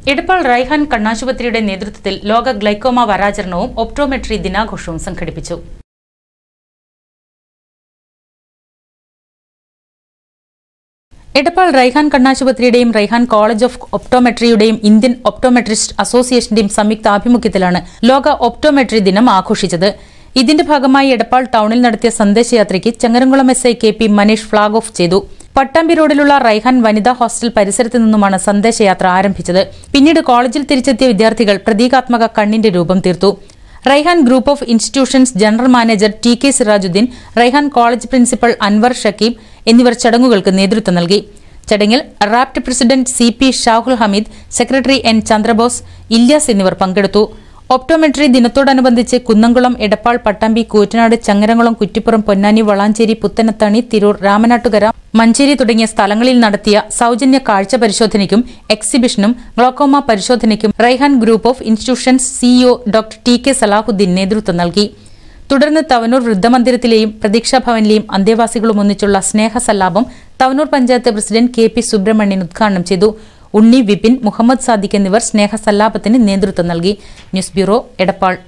എടപ്പാൾ റൈഹാൻ കണ്ണാശുപത്രിയുടെ നേതൃത്വത്തിൽ ലോക ഗ്ലൈക്കോമ വാരാചരണവും ഒപ്റ്റോമെട്രി ദിനാഘോഷവും സംഘടിപ്പിച്ചു എടപ്പാൾ റൈഹാൻ കണ്ണാശുപത്രിയുടെയും റൈഹാൻ കോളേജ് ഓഫ് ഒപ്റ്റോമെട്രിയുടെയും ഇന്ത്യൻ ഒപ്റ്റോമെട്രിസ്റ്റ് അസോസിയേഷന്റെയും സംയുക്ത ആഭിമുഖ്യത്തിലാണ് ലോക ഒപ്റ്റോമെട്രി ദിനം ആഘോഷിച്ചത് ഇതിന്റെ ഭാഗമായി എടപ്പാൾ ടൌണിൽ നടത്തിയ സന്ദേശയാത്രയ്ക്ക് Changaramkulam S I K P Manish flag off ചെയ്തു പട്ടാമ്പി റോഡിലുള്ള റൈഹാൻ വനിതാ ഹോസ്റ്റൽ പരിസരത്ത് നിന്നുമാണ് സന്ദേശയാത്ര ആരംഭിച്ചത് പിന്നീട് കോളേജിൽ തിരിച്ചെത്തിയ വിദ്യാർത്ഥികൾ പ്രതീകാത്മക കണ്ണിന്റെ രൂപം തീർത്തു Raihan group of institutions general manager T K Sirajuddeen Raihan college principal Anwar Shakeeb എന്നിവർ ചടങ്ങുകൾക്ക് നേതൃത്വം നൽകി ചടങ്ങിൽ RAPT president C P Shahul Hameed secretary N Chandrabose Ilyas എന്നിവർ പങ്കെടുത്തു ഒപ്റ്റോമെട്രി ദിനത്തോടനുബന്ധിച്ച് കുന്നംകുളം എടപ്പാൾ പട്ടാമ്പി കൂറ്റനാട് ചങ്ങരംകുളം കുറ്റിപ്പുറം പൊന്നാനി വളാഞ്ചേരി പുത്തനത്തണി തിരൂർ രാമനാട്ടുകര മഞ്ചേരി തുടങ്ങിയ സ്ഥലങ്ങളിൽ നടത്തിയ സൌജന്യ കാഴ്ച പരിശോധനയ്ക്കും എക്സിബിഷനും ഗ്ലോക്കോമ പരിശോധനയ്ക്കും Raihan group of institutions CEO doctor T K Salahuddeen നേതൃത്വം നൽകി തുടർന്ന് തവനൂർ വൃദ്ധമന്ദിരത്തിലെയും പ്രതീക്ഷാഭവനിലെയും അന്തേവാസികളും ഒന്നിച്ചുള്ള സ്നേഹസല്ലാപം Thavanur panchayat president K P Subrahmanian ഉദ്ഘാടനം ചെയ്തു ഉണ്ണി വിപിൻ മുഹമ്മദ് സാദിഖ് എന്നിവർ സ്നേഹസല്ലാപത്തിന് നേതൃത്വം നൽകി ന്യൂസ് ബ്യൂറോ എടപ്പാൾ